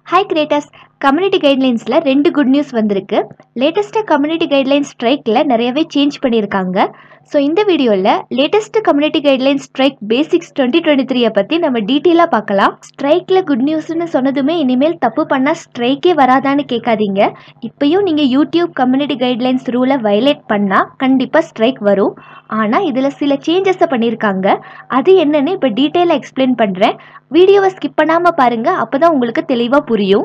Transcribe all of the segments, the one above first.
hi creators community கைட்லைன்ஸில் ரெண்டு good news வந்திருக்கு லேட்டஸ்ட்டாக கம்யூனிட்டி கைட்லைன்ஸ் ஸ்ட்ரைக்கில் நிறையவே சேஞ்ச் பண்ணியிருக்காங்க ஸோ இந்த வீடியோவில் latest community guidelines strike basics twenty twenty த்ரீயை பற்றி நம்ம டீட்டெயிலாக பார்க்கலாம் ஸ்ட்ரைக்கில் குட் நியூஸ்னு சொன்னதுமே இனிமேல் தப்பு பண்ணால் ஸ்ட்ரைக்கே வராதான்னு கேட்காதீங்க இப்பயும் நீங்கள் யூடியூப் கம்யூனிட்டி கைட்லைன்ஸ் ரூலை வயலேட் பண்ணால் கண்டிப்பாக ஸ்ட்ரைக் வரும் ஆனால் இதில் சில சேஞ்சஸை பண்ணியிருக்காங்க அது என்னன்னு இப்போ டீட்டெயிலாக எக்ஸ்பிளைன் பண்ணுறேன் வீடியோவை ஸ்கிப் பண்ணாமல் பாருங்கள் அப்போ தான் உங்களுக்கு தெளிவாக புரியும்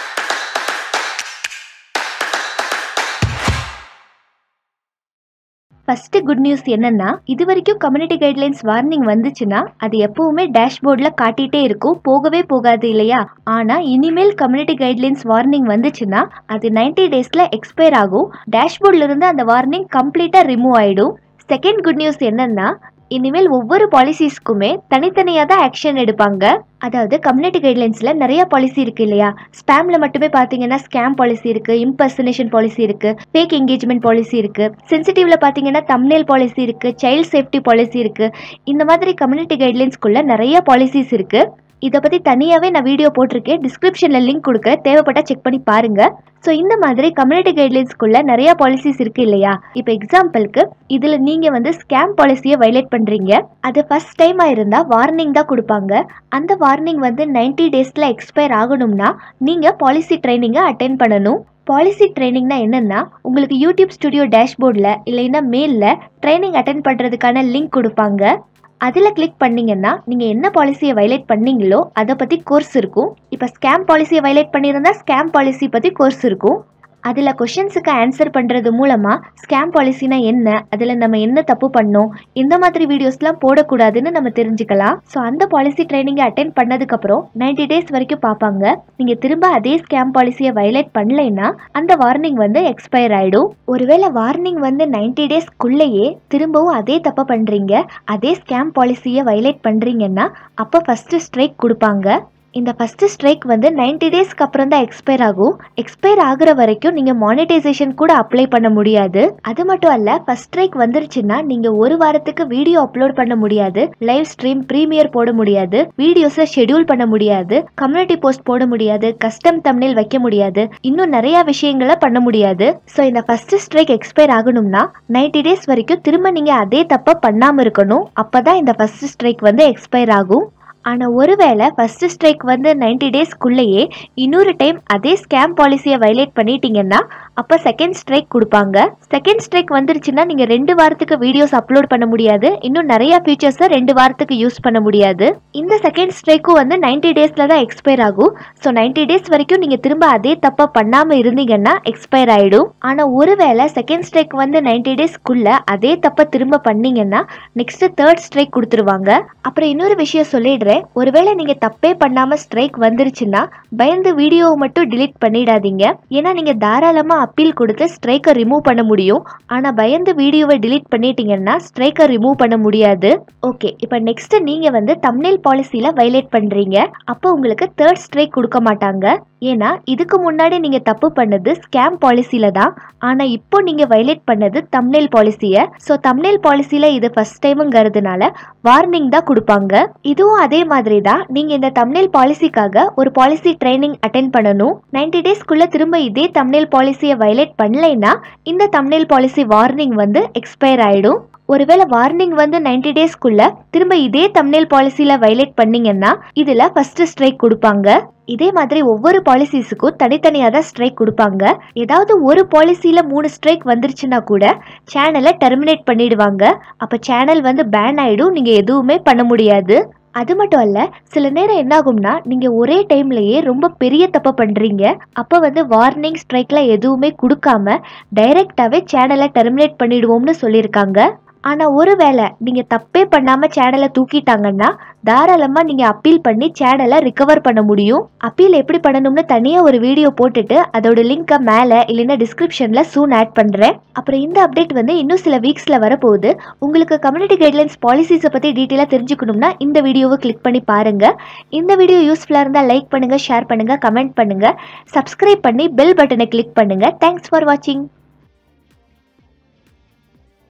ஃபஸ்ட்டு குட் நியூஸ் என்னன்னா இது வரைக்கும் கம்யூனிட்டி கைட்லைன்ஸ் வார்னிங் வந்துச்சுன்னா அது எப்பவுமே டேஷ்போர்டில் காட்டிகிட்டே இருக்கும் போகவே போகாது இல்லையா ஆனால் இனிமேல் கம்யூனிட்டி கைட்லைன்ஸ் வார்னிங் வந்துச்சுன்னா அது நைன்டி டேஸில் எக்ஸ்பயர் ஆகும் டேஷ்போர்டில் இருந்து அந்த வார்னிங் கம்ப்ளீட்டாக ரிமூவ் ஆகிடும் செகண்ட் குட் நியூஸ் என்னன்னா இனிமேல் ஒவ்வொரு பாலிசிஸ்க்குமே தனித்தனியாக தான் ஆக்ஷன் எடுப்பாங்க அதாவது கம்யூனிட்டி கைட்லைன்ஸில் நிறைய பாலிசி இருக்குது இல்லையா ஸ்பேமில் மட்டுமே பார்த்தீங்கன்னா ஸ்கேம் பாலிசி இருக்குது இம்பர்சனேஷன் பாலிசி இருக்குது ஃபேக் என்கேஜ்மெண்ட் பாலிசி இருக்குது சென்சிட்டிவ்ல பார்த்தீங்கன்னா தம்னேல் பாலிசி இருக்குது சைல்ட் சேஃப்டி பாலிசி இருக்குது இந்த மாதிரி கம்யூனிட்டி கைட்லைன்ஸ்குள்ளே நிறைய பாலிசிஸ் இருக்குது இதை பற்றி தனியாகவே நான் வீடியோ போட்டிருக்கேன் டிஸ்கிரிப்ஷனில் லிங்க் கொடுக்குறேன் தேவைப்பட்டால் செக் பண்ணி பாருங்கள் ஸோ இந்த மாதிரி கம்யூனிட்டி கைட்லைன்ஸ்குள்ளே நிறையா பாலிசிஸ் இருக்குது இல்லையா இப்போ எக்ஸாம்பிளுக்கு இதில் நீங்கள் வந்து ஸ்கேம் பாலிசியை வைலேட் பண்ணுறீங்க அது ஃபஸ்ட் டைமாக இருந்தால் வார்னிங் தான் கொடுப்பாங்க அந்த வார்னிங் வந்து நைன்டி டேஸில் எக்ஸ்பயர் ஆகணும்னா நீங்கள் பாலிசி ட்ரைனிங்கை அட்டென்ட் பண்ணணும் பாலிசி ட்ரைனிங்னா என்னென்னா உங்களுக்கு யூடியூப் ஸ்டுடியோ டேஷ்போர்டில் இல்லைன்னா மெயிலில் ட்ரைனிங் அட்டென்ட் பண்ணுறதுக்கான லிங்க் கொடுப்பாங்க அதில் கிளிக் பண்ணிங்கன்னா நீங்கள் என்ன பாலிசியை வைலேட் பண்ணீங்களோ அதை பற்றி கோர்ஸ் இருக்கும் இப்போ ஸ்கேம் பாலிசியை வைலேட் பண்ணியிருந்தா ஸ்கேம் பாலிசி பற்றி கோர்ஸ் இருக்கும் அதில் கொஷின்ஸுக்கு ஆன்சர் பண்ணுறது மூலமாக ஸ்கேம் பாலிசினா என்ன அதில் நம்ம என்ன தப்பு பண்ணோம் இந்த மாதிரி வீடியோஸ்லாம் போடக்கூடாதுன்னு நம்ம தெரிஞ்சுக்கலாம் ஸோ அந்த பாலிசி ட்ரைனிங்கை அட்டென்ட் பண்ணதுக்கப்புறம் நைன்டி டேஸ் வரைக்கும் பார்ப்பாங்க நீங்கள் திரும்ப அதே ஸ்கேம் பாலிசியை வைலேட் பண்ணலைன்னா அந்த வார்னிங் வந்து எக்ஸ்பயர் ஆகிடும் ஒருவேளை வார்னிங் வந்து நைன்டி டேஸ்க்குள்ளேயே திரும்பவும் அதே தப்பை பண்ணுறீங்க அதே ஸ்கேம் பாலிசியை வைலேட் பண்ணுறீங்கன்னா அப்போ ஃபஸ்ட்டு ஸ்ட்ரைக் கொடுப்பாங்க இந்த ஃபஸ்ட்டு ஸ்ட்ரைக் வந்து நைன்டி டேஸ்க்கு அப்புறம் தான் எக்ஸ்பயர் ஆகும் எக்ஸ்பயர் ஆகுற வரைக்கும் நீங்கள் மானிட்டைசேஷன் கூட அப்ளை பண்ண முடியாது அது மட்டும் அல்ல ஃபஸ்ட் ஸ்ட்ரைக் வந்துருச்சுன்னா நீங்கள் ஒரு வாரத்துக்கு வீடியோ அப்லோட் பண்ண முடியாது லைவ் ஸ்ட்ரீம் ப்ரீமியர் போட முடியாது வீடியோஸை ஷெடியூல் பண்ண முடியாது கம்யூனிட்டி போஸ்ட் போட முடியாது கஸ்டம் தம்னில் வைக்க முடியாது இன்னும் நிறைய விஷயங்களை பண்ண முடியாது ஸோ இந்த ஃபர்ஸ்ட் ஸ்ட்ரைக் எக்ஸ்பயர் ஆகணும்னா நைன்டி டேஸ் வரைக்கும் திரும்ப நீங்கள் அதே தப்பை பண்ணாமல் இருக்கணும் அப்போ தான் இந்த ஃபர்ஸ்ட் ஸ்ட்ரைக் வந்து எக்ஸ்பயர் ஆகும் ஆனால் ஒருவேளை ஃபஸ்ட்டு ஸ்ட்ரைக் வந்து நைன்டி டேஸ்க்குள்ளேயே இன்னொரு டைம் அதே ஸ்கேம் பாலிசியை வைலேட் பண்ணிட்டீங்கன்னா அப்போ செகண்ட் ஸ்ட்ரைக் கொடுப்பாங்க செகண்ட் ஸ்ட்ரைக் வந்துருச்சுன்னா நீங்கள் ரெண்டு வாரத்துக்கு வீடியோஸ் அப்லோட் பண்ண முடியாது இன்னும் நிறைய ஃபீச்சர்ஸை ரெண்டு வாரத்துக்கு யூஸ் பண்ண முடியாது இந்த செகண்ட் ஸ்ட்ரைக்கும் வந்து நைன்டி டேஸில் தான் எக்ஸ்பயர் ஆகும் ஸோ நைன்டி டேஸ் வரைக்கும் நீங்கள் திரும்ப அதே தப்பை பண்ணாமல் இருந்தீங்கன்னா எக்ஸ்பயர் ஆகிடும் ஆனால் ஒருவேளை செகண்ட் ஸ்ட்ரைக் வந்து நைன்டி டேஸ்க்குள்ளே அதே தப்பை திரும்ப பண்ணீங்கன்னா நெக்ஸ்ட்டு தேர்ட் ஸ்ட்ரைக் கொடுத்துருவாங்க அப்புறம் இன்னொரு விஷயம் சொல்லிடுறேன் ஒருவேளை நீங்க தப்பே பண்ணாம ஸ்ட்ரைக் வந்துருச்சுன்னா பயந்து வீடியோவை மட்டும் டிலீட் பண்ணிடாதீங்க ஏன்னா நீங்க தாராளமா அப்பீல் கொடுத்து ஸ்ட்ரைக்கை ரிமூவ் பண்ண முடியும் ஆனா பயந்து வீடியோவை டிலீட் பண்ணிட்டீங்கன்னா ஸ்ட்ரைக்கை ரிமூவ் பண்ண முடியாது ஓகே இப்போ நெக்ஸ்ட் நீங்க வந்து தம்னேல் பாலிசியில வைலேட் பண்றீங்க அப்போ உங்களுக்கு தேர்ட் ஸ்ட்ரைக் கொடுக்க மாட்டாங்க ஏன்னா இதுக்கு முன்னாடி நீங்க தப்பு பண்ணது ஸ்கேம் பாலிசியில தான் ஆனா இப்போ நீங்க வைலேட் பண்ணது தம்னேல் பாலிசியை ஸோ தம்னேல் பாலிசியில இது ஃபர்ஸ்ட் டைமுங்கிறதுனால வார்னிங் தான் கொடுப்பாங்க இதுவும் அதே மாதிரி தான் நீங்க இந்த தம்னேல் பாலிசிக்காக ஒரு பாலிசி ட்ரைனிங் அட்டென்ட் பண்ணணும் நைன்டி டேஸ்க்குள்ள திரும்ப இதே தம்னேல் பாலிசியை வைலேட் பண்ணலைன்னா இந்த தம்னேல் பாலிசி வார்னிங் வந்து எக்ஸ்பயர் ஆயிடும் ஒருவேளை வார்னிங் வந்து நைன்டி டேஸ்க்குள்ள திரும்ப இதே தம்னேல் பாலிசியில வைலேட் பண்ணீங்கன்னா இதுல ஃபர்ஸ்ட் ஸ்ட்ரைக் கொடுப்பாங்க இதே மாதிரி ஒவ்வொரு பாலிசிஸுக்கும் தனித்தனியாக தான் ஸ்ட்ரைக் கொடுப்பாங்க ஏதாவது ஒரு பாலிசியில் மூணு ஸ்ட்ரைக் வந்துருச்சுன்னா கூட சேனலை டெர்மினேட் பண்ணிடுவாங்க அப்போ சேனல் வந்து பேன் ஆகிடும் நீங்கள் எதுவுமே பண்ண முடியாது அது மட்டும் அல்ல சில நேரம் என்ன ஆகும்னா நீங்கள் ஒரே டைம்லயே ரொம்ப பெரிய தப்பை பண்ணுறீங்க அப்போ வந்து வார்னிங் ஸ்ட்ரைக்லாம் எதுவுமே கொடுக்காம டைரெக்டாகவே சேனலை டெர்மினேட் பண்ணிடுவோம்னு சொல்லியிருக்காங்க ஆனால் ஒருவேளை நீங்கள் தப்பே பண்ணாமல் சேனலை தூக்கிட்டாங்கன்னா தாராளமாக நீங்கள் அப்பீல் பண்ணி சேனலை ரிகவர் பண்ண முடியும் அப்பீல் எப்படி பண்ணணும்னு தனியாக ஒரு வீடியோ போட்டுட்டு அதோட லிங்க்கை மேலே இல்லைன்னா டிஸ்கிரிப்ஷனில் சூன் ஆட் பண்ணுறேன் அப்புறம் இந்த அப்டேட் வந்து இன்னும் சில வீக்ஸில் வரப்போகுது உங்களுக்கு கம்யூனிட்டி கைட்லைன்ஸ் பாலிசிஸை பற்றி டீட்டெயிலாக தெரிஞ்சுக்கணும்னா இந்த வீடியோவை கிளிக் பண்ணி பாருங்கள் இந்த வீடியோ யூஸ்ஃபுல்லாக இருந்தால் லைக் பண்ணுங்கள் ஷேர் பண்ணுங்கள் கமெண்ட் பண்ணுங்கள் சப்ஸ்கிரைப் பண்ணி பெல் பட்டனை கிளிக் பண்ணுங்கள் தேங்க்ஸ் ஃபார் வாட்சிங்